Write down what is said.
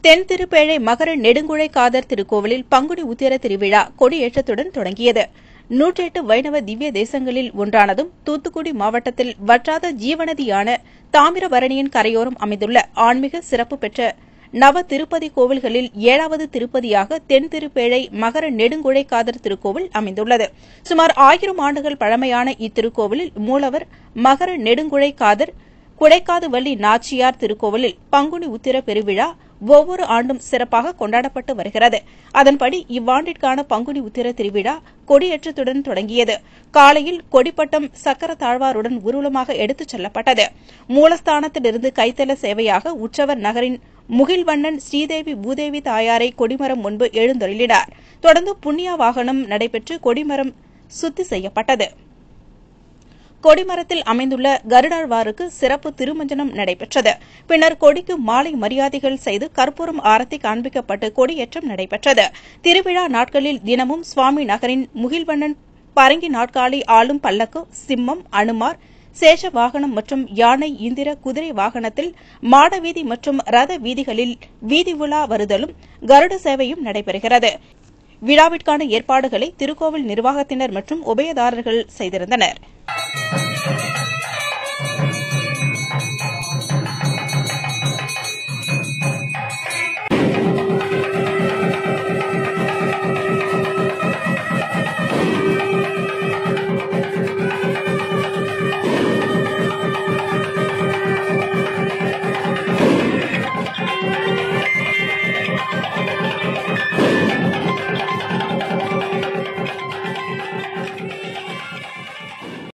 தென் திருப்பேழை மகர நெடுங்குழை காதர் திருக்கோவிலில் பங்குனி உத்திர திருவிழா கொடியேற்றத்துடன் தொடங்கியது நூற்றெட்டு வைணவ திவ்ய தேசங்களில் ஒன்றானதும் தூத்துக்குடி மாவட்டத்தில் வற்றாத ஜீவநதியான தாமிரபரணியின் கரையோரம் அமைந்துள்ள ஆன்மீக சிறப்பு பெற்ற நவ திருப்பதி கோவில்களில் ஏழாவது திருப்பதியாக தென் திருப்பேழை மகர நெடுங்குழை காதர் திருக்கோவில் அமைந்துள்ளது சுமார் ஆயிரம் ஆண்டுகள் பழமையான இத்திருக்கோவிலில் மூலவர் மகர நெடுங்குழை காதர் குடைக்காது வள்ளி நாச்சியார் திருக்கோவிலில் பங்குனி உத்திர பெருவிழா ஒவ்வொரு ஆண்டும் சிறப்பாக கொண்டாடப்பட்டு வருகிறது அதன்படி இவ்வாண்டிற்கான பங்குனி உத்திர திருவிழா கொடியேற்றத்துடன் தொடங்கியது காலையில் கொடிப்பட்டம் சக்கர தாழ்வாருடன் ஊர்வலமாக எடுத்துச் செல்லப்பட்டது மூலஸ்தானத்திலிருந்து கைத்தல சேவையாக உற்சவர் நகரின் முகில்வண்ணன் ஸ்ரீதேவி பூதேவி தாயாரை கொடிமரம் முன்பு எழுந்தொழிலினார் தொடர்ந்து புண்ணிய வாகனம் நடைபெற்று கொடிமரம் சுத்தி செய்யப்பட்டது கொடிமரத்தில் அமைந்துள்ள கருடாழ்வாருக்கு சிறப்பு திருமஞ்சனம் நடைபெற்றது பின்னர் கொடிக்கு மாலை மரியாதைகள் செய்து கற்பூரம் ஆரத்தி காண்பிக்கப்பட்டு கொடியேற்றம் நடைபெற்றது திருவிழா நாட்களில் தினமும் சுவாமி நகரின் முகில்வண்ணன் பரங்கி நாட்காலி ஆளும் பல்லக்கு சிம்மம் அனுமார் சேஷ வாகனம் மற்றும் யானை இந்திர குதிரை வாகனத்தில் மாடவீதி மற்றும் ரத வீதிகளில் வீதி உலா வருதலும் கருட சேவையும் நடைபெறுகிறது விழாவிற்கான ஏற்பாடுகளை திருக்கோவில் நிர்வாகத்தினர் மற்றும் உபயதாரர்கள் செய்திருந்தனர்